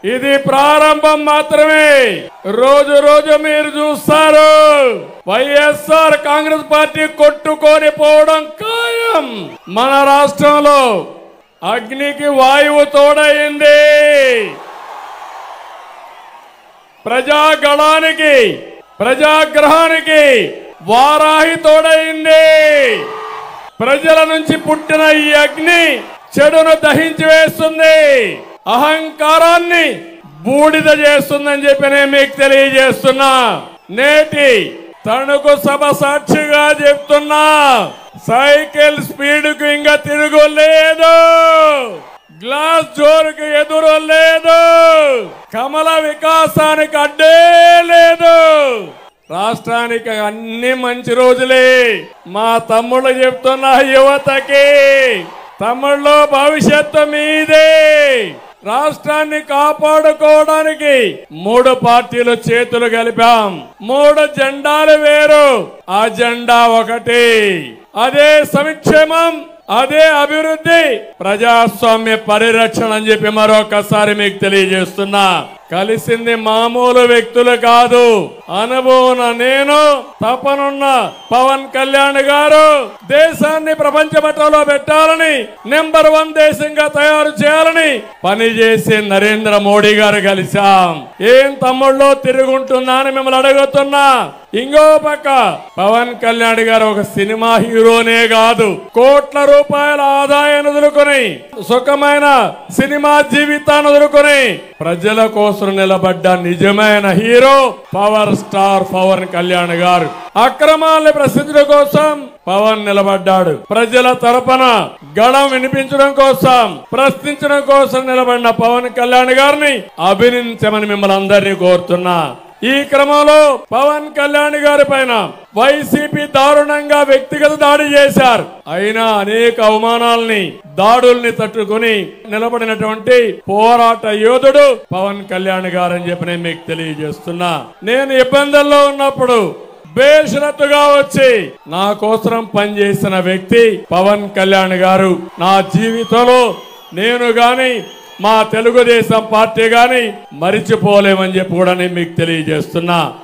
ఇది ప్రారంభం మాత్రమే రోజు రోజు మీరు చూస్తారు వైఎస్ఆర్ కాంగ్రెస్ పార్టీ కొట్టుకొని పోవడం ఖాయం మన రాష్ట్రంలో అగ్నికి వాయువు తోడైంది ప్రజాగళానికి ప్రజాగ్రహానికి వారాహి తోడైంది ప్రజల నుంచి పుట్టిన ఈ అగ్ని చెడును దహించి వేస్తుంది అహంకారాన్ని బూడిద చేస్తుందని చెప్పి నేను మీకు తెలియజేస్తున్నా నేటి తణుకు సభ సాక్షిగా చెప్తున్నా సైకిల్ స్పీడ్ కు ఇంకా తిరుగులేదు గ్లాస్ జోరుకు ఎదురు లేదు కమల వికాసానికి అడ్డే లేదు రాష్ట్రానికి అన్ని మంచి రోజులే మా తమ్ముళ్ళు చెప్తున్న యువతకి తమ్ముళ్ళు భవిష్యత్తు మీదే రాష్ట్రాన్ని కాపాడుకోవడానికి మూడు పార్టీలు చేతులు కలిపాం మూడు జెండాలు వేరు ఆ జెండా ఒకటి అదే సంక్షేమం అదే అభివృద్ధి ప్రజాస్వామ్య పరిరక్షణ అని చెప్పి మరొకసారి మీకు తెలియజేస్తున్నా కలిసింది మామూలు వ్యక్తులు కాదు అనుభవం నేను తపనున్న పవన్ కళ్యాణ్ గారు దేశాన్ని ప్రపంచ పట్టంలో పెట్టాలని నెంబర్ వన్ దేశంగా తయారు చేయాలని పనిచేసే నరేంద్ర మోడీ గారు కలిశాం ఏం తమ్ముళ్ళు తిరుగుంటున్నా అని మిమ్మల్ని అడుగుతున్నా ఇంకో పక్క పవన్ కళ్యాణ్ గారు ఒక సినిమా హీరోనే కాదు కోట్ల రూపాయల ఆదాయాన్ని వదులుకొని సుఖమైన సినిమా జీవితాన్ని వదులుకొని ప్రజల కోసం నిలబడ్డ నిజమైన hero power star Pawan Kalyan గారు అక్రమాల్ని ప్రసిద్ధుల కోసం పవన్ నిలబడ్డాడు ప్రజల తరపున గళం వినిపించడం కోసం ప్రశ్నించడం కోసం నిలబడిన పవన్ కళ్యాణ్ గారిని అభినందించమని మిమ్మల్ని అందరినీ కోరుతున్నా ఈ క్రమంలో పవన్ కళ్యాణ్ గారి పైన వైసీపీ దారుణంగా వ్యక్తిగత దాడి చేశారు అయినా అనేక అవమానాల్ని దాడుల్ని తట్టుకుని నిలబడినటువంటి పోరాట యోధుడు పవన్ కళ్యాణ్ గారు అని చెప్పి నేను మీకు తెలియజేస్తున్నా నేను ఇబ్బందుల్లో ఉన్నప్పుడు బేషరతుగా వచ్చి నా కోసం పనిచేసిన వ్యక్తి పవన్ కళ్యాణ్ గారు నా జీవితంలో నేను గాని మా తెలుగుదేశం పార్టీ గాని మరిచిపోలేమని చెప్పి కూడా నేను మీకు తెలియజేస్తున్నా